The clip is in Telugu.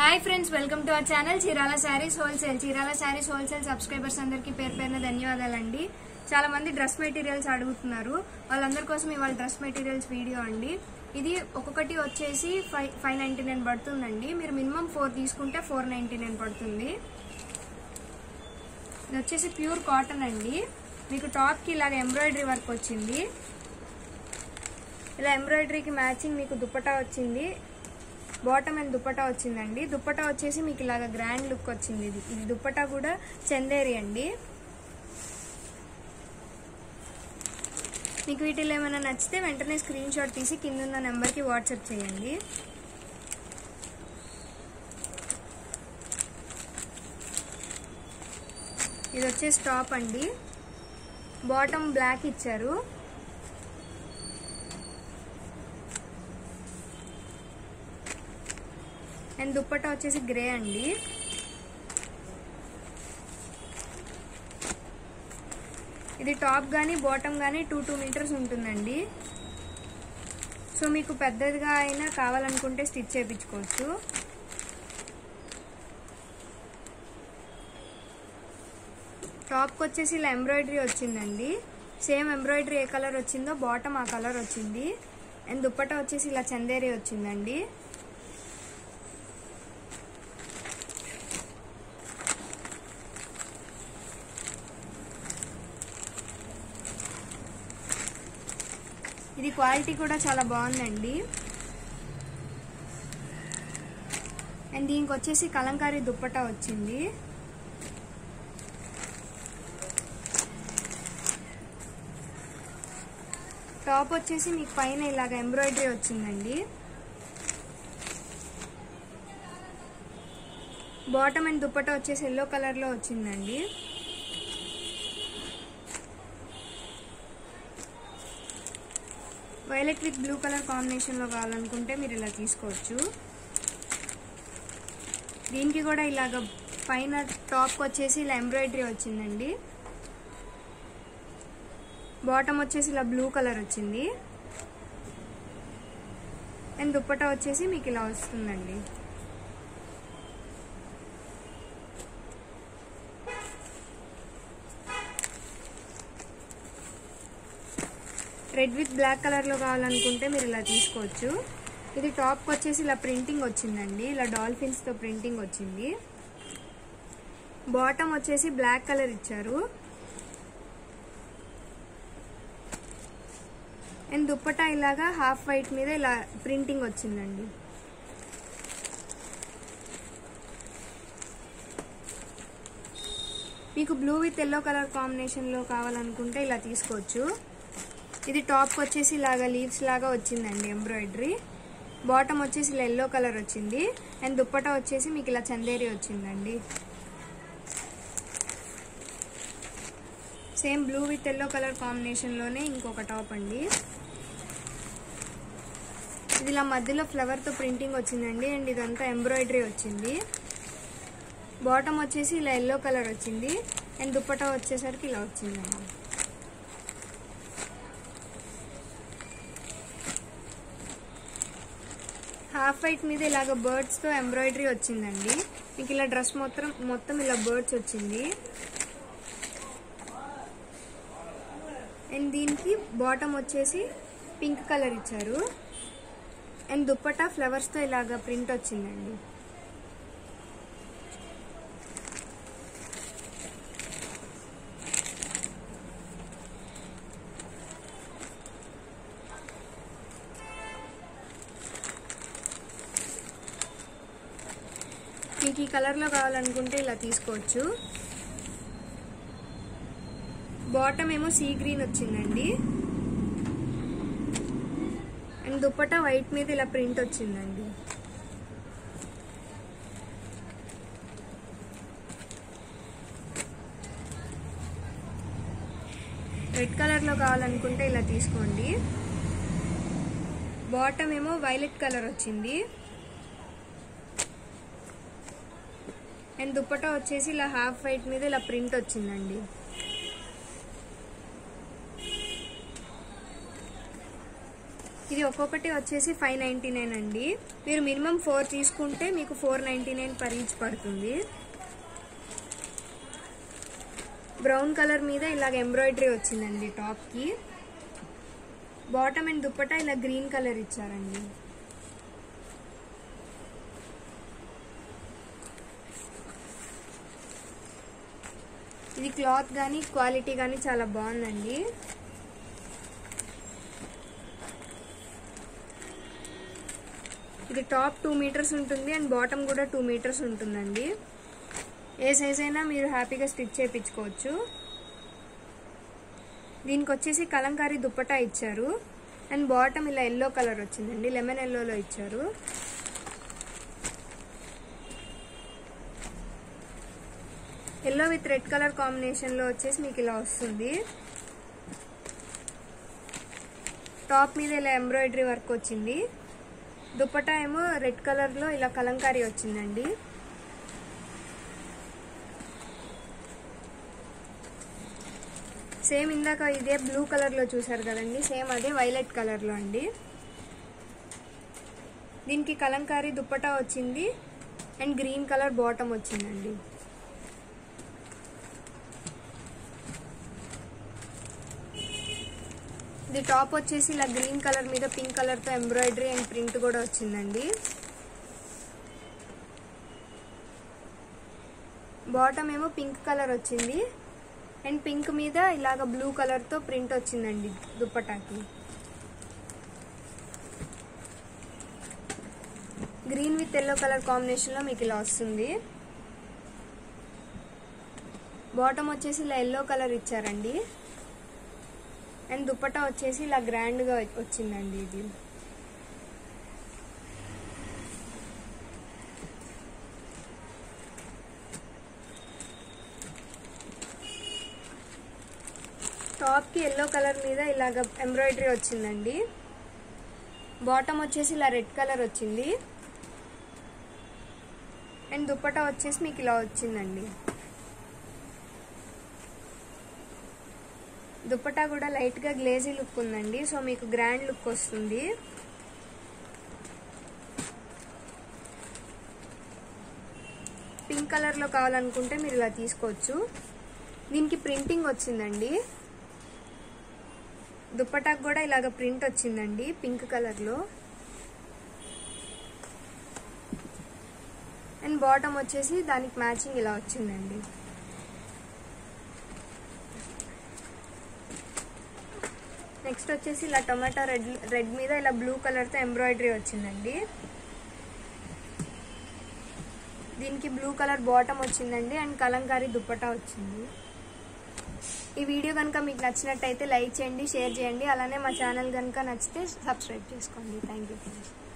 hi friends welcome to our channel Chirala sarees wholesale Chirala sarees wholesale subscribers అందరికీ పేరు పేరున ధన్యవాదాలండి చాలా మంది డ్రెస్ మెటీరియల్స్ అడుగుతున్నారు వాళ్ళందరి కోసం ఇవాళ డ్రెస్ మెటీరియల్స్ వీడియో అండి ఇది ఒక్కొక్కటి వచ్చేసి ఫైవ్ ఫైవ్ నైన్టీ నైన్ పడుతుందండి మీరు మినిమం ఫోర్ తీసుకుంటే ఫోర్ నైన్టీ నైన్ పడుతుంది ఇది వచ్చేసి ప్యూర్ కాటన్ అండి మీకు టాప్ కి ఇలాగ ఎంబ్రాయిడరీ వర్క్ వచ్చింది ఇలా ఎంబ్రాయిడరీకి మ్యాచింగ్ మీకు దుప్పటా వచ్చింది బాటమ్ అండ్ దుప్పటా వచ్చిందండి దుప్పటా వచ్చేసి మీకు ఇలాగ గ్రాండ్ లుక్ వచ్చింది ఇది ఇది దుప్పటా కూడా చందేరి అండి మీకు వీటిలో ఏమైనా నచ్చితే వెంటనే స్క్రీన్ షాట్ తీసి కింద ఉన్న నెంబర్కి వాట్సాప్ చేయండి ఇది వచ్చేసి టాప్ అండి బాటమ్ బ్లాక్ ఇచ్చారు అండ్ దుప్పట్టా వచ్చేసి గ్రే అండి ఇది టాప్ కానీ బాటమ్ కానీ టూ టూ మీటర్స్ ఉంటుందండి సో మీకు పెద్దదిగా అయినా కావాలనుకుంటే స్టిచ్ చేయించుకోవచ్చు టాప్కి వచ్చేసి ఇలా ఎంబ్రాయిడరీ వచ్చిందండి సేమ్ ఎంబ్రాయిడరీ ఏ కలర్ వచ్చిందో బాటమ్ ఆ కలర్ వచ్చింది అండ్ దుప్పట్టా వచ్చేసి ఇలా చందేరి వచ్చిందండి ఇది క్వాలిటీ కూడా చాలా బాగుందండి అండ్ దీనికి వచ్చేసి కలంకారీ దుప్పటా వచ్చింది టాప్ వచ్చేసి మీకు పైన ఇలాగ ఎంబ్రాయిడరీ వచ్చిందండి బాటమ్ అండ్ దుప్పటా వచ్చేసి ఎల్లో కలర్లో వచ్చిందండి వైలెట్ విత్ బ్లూ కలర్ కాంబినేషన్లో కావాలనుకుంటే మీరు ఇలా తీసుకోవచ్చు దీనికి కూడా ఇలాగ పైన టాప్కి వచ్చేసి ఇలా ఎంబ్రాయిడరీ వచ్చిందండి బాటమ్ వచ్చేసి ఇలా బ్లూ కలర్ వచ్చింది అండ్ దుప్పటా వచ్చేసి మీకు ఇలా వస్తుందండి రెడ్ విత్ బ్లాక్ కలర్లో కావాలనుకుంటే మీరు ఇలా తీసుకోవచ్చు ఇది టాప్కి వచ్చేసి ఇలా ప్రింటింగ్ వచ్చిందండి ఇలా డాల్ఫిన్స్తో ప్రింటింగ్ వచ్చింది బాటమ్ వచ్చేసి బ్లాక్ కలర్ ఇచ్చారు అండ్ దుప్పటా ఇలాగా హాఫ్ వైట్ మీద ఇలా ప్రింటింగ్ వచ్చిందండి మీకు బ్లూ విత్ ఎల్లో కలర్ కాంబినేషన్లో కావాలనుకుంటే ఇలా తీసుకోవచ్చు ఇది టాప్కి వచ్చేసి ఇలాగా లీవ్స్ లాగా వచ్చిందండి ఎంబ్రాయిడరీ బాటమ్ వచ్చేసి ఇలా ఎల్లో కలర్ వచ్చింది అండ్ దుప్పటా వచ్చేసి మీకు ఇలా చందేరి వచ్చిందండి same blue with yellow colour కాంబినేషన్లోనే ఇంకొక టాప్ అండి ఇది ఇలా మధ్యలో ఫ్లవర్తో ప్రింటింగ్ వచ్చిందండి అండ్ ఇదంతా ఎంబ్రాయిడరీ వచ్చింది బాటమ్ వచ్చేసి ఇలా ఎల్లో కలర్ వచ్చింది అండ్ దుప్పటా వచ్చేసరికి ఇలా వచ్చిందండి హాఫ్ వైట్ మీద ఇలాగ బర్డ్స్ తో ఎంబ్రాయిడరీ వచ్చిందండి మీకు ఇలా డ్రెస్ మొత్తం మొత్తం ఇలా బర్డ్స్ వచ్చింది అండ్ దీనికి బాటమ్ వచ్చేసి పింక్ కలర్ ఇచ్చారు అండ్ దుప్పటా ఫ్లవర్స్ తో ఇలాగ ప్రింట్ వచ్చిందండి మీకు ఈ కలర్లో కావాలనుకుంటే ఇలా తీసుకోవచ్చు బాటమ్ ఏమో సీ గ్రీన్ వచ్చిందండి అండ్ దుప్పటా వైట్ మీద ఇలా ప్రింట్ వచ్చిందండి రెడ్ కలర్లో కావాలనుకుంటే ఇలా తీసుకోండి బాటమ్ ఏమో వైలెట్ కలర్ వచ్చింది అండ్ దుప్పటా వచ్చేసి ఇలా హాఫ్ వైట్ మీద ఇలా ప్రింట్ వచ్చిందండి ఇది ఇది ఒక్కొక్కటి వచ్చేసి ఫైవ్ నైంటీ నైన్ అండి మీరు మినిమం ఫోర్ తీసుకుంటే మీకు four ninety nine per each పడుతుంది బ్రౌన్ కలర్ మీద ఇలాగ ఎంబ్రాయిడరీ వచ్చిందండి టాప్కి బాటమ్ అండ్ దుప్పటా ఇలా గ్రీన్ కలర్ ఇచ్చారండి ఇది క్లాత్ కానీ క్వాలిటీ కానీ చాలా బాగుందండి ఇది టాప్ టూ మీటర్స్ ఉంటుంది అండ్ బాటమ్ కూడా టూ మీటర్స్ ఉంటుందండి ఏ సైజ్ అయినా మీరు హ్యాపీగా స్టిచ్ చేయించుకోవచ్చు దీనికి వచ్చేసి కలంకారీ దుప్పటా ఇచ్చారు అండ్ బాటమ్ ఇలా ఎల్లో కలర్ వచ్చిందండి లెమన్ ఎల్లోలో ఇచ్చారు ఎల్లో విత్ రెడ్ కలర్ కాంబినేషన్లో వచ్చేసి మీకు ఇలా వస్తుంది టాప్ మీద ఇలా ఎంబ్రాయిడరీ వర్క్ వచ్చింది దుప్పటా ఏమో రెడ్ కలర్లో ఇలా కలంకారీ వచ్చిందండి సేమ్ ఇందాక ఇదే బ్లూ కలర్లో చూసారు కదండి సేమ్ అదే వైలెట్ కలర్లో అండి దీనికి కలంకారీ దుప్పటా వచ్చింది అండ్ గ్రీన్ కలర్ బాటమ్ వచ్చిందండి ఇది టాప్ వచ్చేసి ఇలా గ్రీన్ కలర్ మీద పింక్ కలర్తో ఎంబ్రాయిడరీ అండ్ ప్రింట్ కూడా వచ్చిందండి బాటమ్ ఏమో పింక్ కలర్ వచ్చింది అండ్ పింక్ మీద ఇలాగ బ్లూ కలర్తో ప్రింట్ వచ్చిందండి దుప్పటాకి గ్రీన్ విత్ ఎల్లో కలర్ కాంబినేషన్లో మీకు ఇలా వస్తుంది బాటమ్ వచ్చేసి ఇలా ఎల్లో కలర్ ఇచ్చారండి అండ్ దుప్పటా వచ్చేసి ఇలా గ్రాండ్గా వచ్చిందండి ఇది టాప్కి ఎల్లో కలర్ మీద ఇలాగ ఎంబ్రాయిడరీ వచ్చిందండి బాటమ్ వచ్చేసి ఇలా రెడ్ కలర్ వచ్చింది అండ్ దుప్పటా వచ్చేసి మీకు ఇలా వచ్చిందండి దుప్పటా కూడా లైట్గా గ్లేజీ లుక్ ఉందండి సో మీకు గ్రాండ్ లుక్ వస్తుంది పింక్ కలర్లో కావాలనుకుంటే మీరు ఇలా తీసుకోవచ్చు దీనికి ప్రింటింగ్ వచ్చిందండి దుప్పటాకు కూడా ఇలాగ ప్రింట్ వచ్చిందండి పింక్ కలర్లో అండ్ బాటమ్ వచ్చేసి దానికి మ్యాచింగ్ ఇలా వచ్చిందండి నెక్స్ట్ వచ్చేసి ఇలా టొమాటో రెడ్ రెడ్ మీద ఇలా బ్లూ కలర్తో ఎంబ్రాయిడరీ వచ్చిందండి దీనికి బ్లూ కలర్ బాటమ్ వచ్చిందండి అండ్ కలంకారీ దుప్పటా వచ్చింది ఈ వీడియో కనుక మీకు నచ్చినట్టయితే లైక్ చేయండి షేర్ చేయండి అలానే మా ఛానల్ కనుక నచ్చితే సబ్స్క్రైబ్ చేసుకోండి థ్యాంక్ యూ ఫ్రెండ్స్